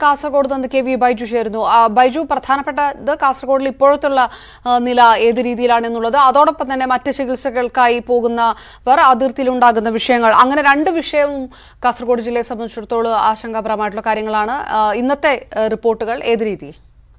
കാസർഗോഡ് നിന്ന് K V Baiju ചേരുന്നു ആ, ബൈജു പ്രധാനപ്പെട്ടത് കാസർഗോഡിൽ ഇപ്പോഴത്തുള്ള ആ, നില ഏത് രീതിയിലാണെന്നുള്ളത് അതോടൊപ്പം തന്നെ മറ്റ് ചികിത്സകൾക്കായി പോകുന്നവർ അതിർത്തിയിലുണ്ടാകുന്ന വിഷയങ്ങൾ അങ്ങനെ രണ്ട് വിഷയവും കാസർഗോഡ് ജില്ലയെ സംബന്ധിച്ചിടത്തോളം ആശങ്കാപരമായിട്ടുള്ള കാര്യങ്ങളാണ് ആ, ഇന്നത്തെ ആ, റിപ്പോർട്ടുകൾ ഏത് രീതിയിൽ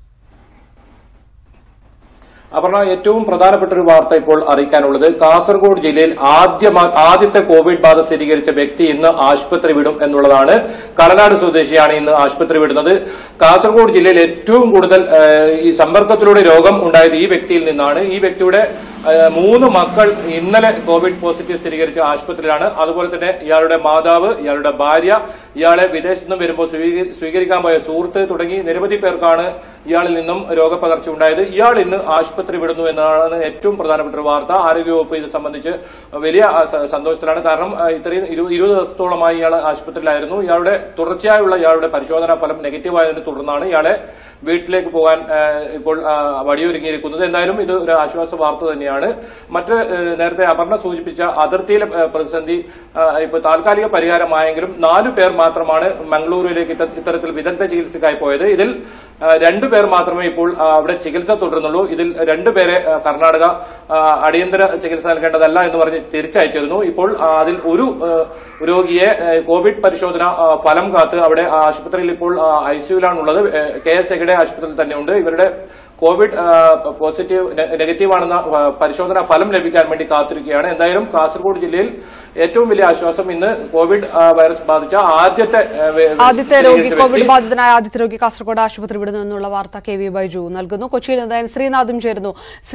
അപർണ ഏറ്റവും പ്രധാനപ്പെട്ട ഒരു വാർത്ത ഇപ്പോൾ അറിയിക്കാനുള്ളത് കാസർഗോഡ് ജില്ലയിൽ ആദ്യ ആദ്യത്തെ കോവിഡ് ബാധ സ്ഥിരീകരിച്ച വ്യക്തി ഇന്ന് ആശുപത്രി വിടും എന്നുള്ളതാണ് കളനാട് സ്വദേശിയാണ് ഇന്ന് ആശുപത്രി വിടുന്നത് കാസർഗോഡ് ജില്ലയിൽ ഏറ്റവും കൂടുതൽ ഏഹ്, ഈ സമ്പർക്കത്തിലൂടെ രോഗം ഉണ്ടായത് ഈ വ്യക്തിയിൽ നിന്നാണ് ഈ വ്യക്തിയുടെ ഏഹ്, മൂന്ന് മക്കൾ ഇന്നലെ കോവിഡ് പോസിറ്റീവ് സ്ഥിരീകരിച്ച ആശുപത്രിയിലാണ് അതുപോലെ തന്നെ ഇയാളുടെ മാതാവ് ഇയാളുടെ ഭാര്യ ഇയാളെ വിദേശത്ത് നിന്നും വരുമ്പോൾ സ്വീക- സ്വീകരിക്കാൻ പോയ സുഹൃത്ത് തുടങ്ങി നിരവധി പേർക്കാണ് ഇയാളിൽ നിന്നും രോഗപകർച്ച ഉണ്ടായത് ഇയാൾ ഇന്ന് ആശുപത്രി വിടുന്നു എന്നതാണ് ഏറ്റവും പ്രധാനപ്പെട്ട ഒരു വാർത്ത ആരോഗ്യവകുപ്പ് ഇത് സംബന്ധിച്ച് വലിയ ആ, സ- സന്തോഷത്തിലാണ് കാരണം ആ, ഇത്രയും ഇരു- ഇരുപത് ദിവസത്തോളമായി ഇയാൾ ആശുപത്രിയിലായിരുന്നു ഇയാളുടെ തുടർച്ചയായുള്ള ഇയാളുടെ പരിശോധനാ ഫലം നെഗറ്റീവ് ആയതിനെ തുടർന്നാണ് ഇയാളെ വീട്ടിലേക്ക് പോകാൻ ആ, ഇപ്പോൾ ആ, വഴിയൊരുങ്ങിയിരിക്കുന്നത് എന്തായാലും ഇത് ഒരു ആശ്വാസ വാർത്ത തന്നെയാണ് മറ്റ് ആ, നേരത്തെ അപർണ സൂചിപ്പിച്ച അതിർത്തിയിലെ ആ, പ്രതിസന്ധി ആ, ഇപ്പോൾ താൽക്കാലിക പരിഹാരമായെങ്കിലും നാലു പേർ മാത്രമാണ് മംഗളൂരുവിലേക്ക് ഇത്ത- ഇത്തരത്തിൽ വിദഗ്ധ ചികിത്സയ്ക്കായി പോയത് ഇതിൽ ആ, രണ്ടു പേർ മാത്രമേ ഇപ്പോൾ ആ, അവിടെ ചികിത്സ തുടരുന്നുള്ളൂ ഇതിൽ രണ്ടുപേരെ ആ, കർണാടക ആ, അടിയന്തര ചികിത്സ നൽകേണ്ടതല്ല എന്ന് പറഞ്ഞ് തിരിച്ചയച്ചിരുന്നു ഇപ്പോൾ ആ, അതിൽ ഒരു ആ, രോഗിയെ ആ, കോവിഡ് പരിശോധന ആ, ഫലം കാത്ത് അവിടെ ആ ആശുപത്രിയിൽ ഇപ്പോൾ ഐസിയുലാണുള്ളത് കെ എസ് എഗയുടെ ആശുപത്രിയിൽ തന്നെയുണ്ട് ഇവരുടെ കോവിഡ് ആ, പോസിറ്റീവ് നെ- നെഗറ്റീവ് ആണെന്ന ആ, പരിശോധനാ ഫലം ലഭിക്കാൻ വേണ്ടി കാത്തിരിക്കുകയാണ് എന്തായാലും കാസർഗോഡ് ജില്ലയിൽ ഏറ്റവും വലിയ ആശ്വാസം ഇന്ന് കോവിഡ് ആ, വൈറസ് ബാധിച്ച ആദ്യത്തെ ആ, വെ- ആദ്യത്തെ രോഗി സ്ഥിരീകരിച്ച കോവിഡ് വ്യക്തി ബാധിതനായ ആദ്യത്തെ രോഗി കാസർഗോഡ് ആശുപത്രി വിടുന്നു എന്നുള്ള വാർത്ത കെ വി ബൈജു നൽകുന്നു കൊച്ചിയിൽ നിന്ന് ശ്രീനാഥും ചേരുന്നു